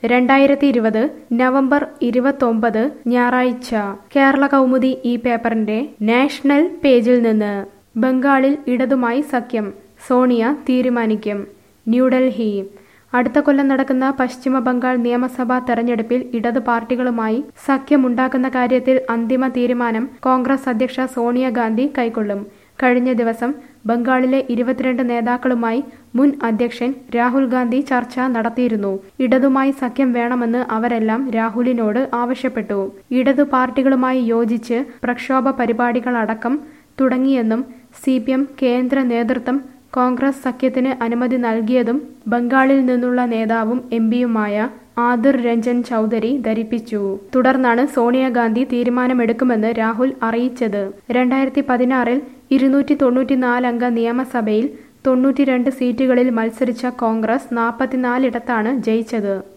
രണ്ടായിരത്തി ഇരുപത് നവംബർ ഇരുപത്തൊമ്പത് ഞായറാഴ്ച കേരള കൗമുദി ഈ പേപ്പറിന്റെ നാഷണൽ പേജിൽ നിന്ന് ബംഗാളിൽ ഇടതുമായി സഖ്യം സോണിയ തീരുമാനിക്കും ന്യൂഡൽഹി അടുത്ത കൊല്ലം നടക്കുന്ന പശ്ചിമ ബംഗാൾ നിയമസഭാ തെരഞ്ഞെടുപ്പിൽ ഇടത് പാർട്ടികളുമായി സഖ്യമുണ്ടാക്കുന്ന കാര്യത്തിൽ അന്തിമ തീരുമാനം കോൺഗ്രസ് അധ്യക്ഷ സോണിയാഗാന്ധി കൈക്കൊള്ളും കഴിഞ്ഞ ദിവസം ബംഗാളിലെ ഇരുപത്തിരണ്ട് നേതാക്കളുമായി മുൻ അധ്യക്ഷൻ രാഹുൽ ഗാന്ധി ചർച്ച നടത്തിയിരുന്നു ഇടതുമായി സഖ്യം വേണമെന്ന് അവരെല്ലാം രാഹുലിനോട് ആവശ്യപ്പെട്ടു ഇടതു പാർട്ടികളുമായി യോജിച്ച് പ്രക്ഷോഭ പരിപാടികളടക്കം തുടങ്ങിയെന്നും സി കേന്ദ്ര നേതൃത്വം കോൺഗ്രസ് സഖ്യത്തിന് അനുമതി നൽകിയതും ബംഗാളിൽ നിന്നുള്ള നേതാവും എം പിയുമായ ആദിർ രഞ്ജൻ ചൗധരി ധരിപ്പിച്ചു തുടർന്നാണ് സോണിയാഗാന്ധി തീരുമാനമെടുക്കുമെന്ന് രാഹുൽ അറിയിച്ചത് രണ്ടായിരത്തി പതിനാറിൽ ഇരുന്നൂറ്റി തൊണ്ണൂറ്റിനാല് അംഗ നിയമസഭയിൽ തൊണ്ണൂറ്റിരണ്ട് സീറ്റുകളിൽ മത്സരിച്ച കോൺഗ്രസ് നാൽപ്പത്തിനാലിടത്താണ് ജയിച്ചത്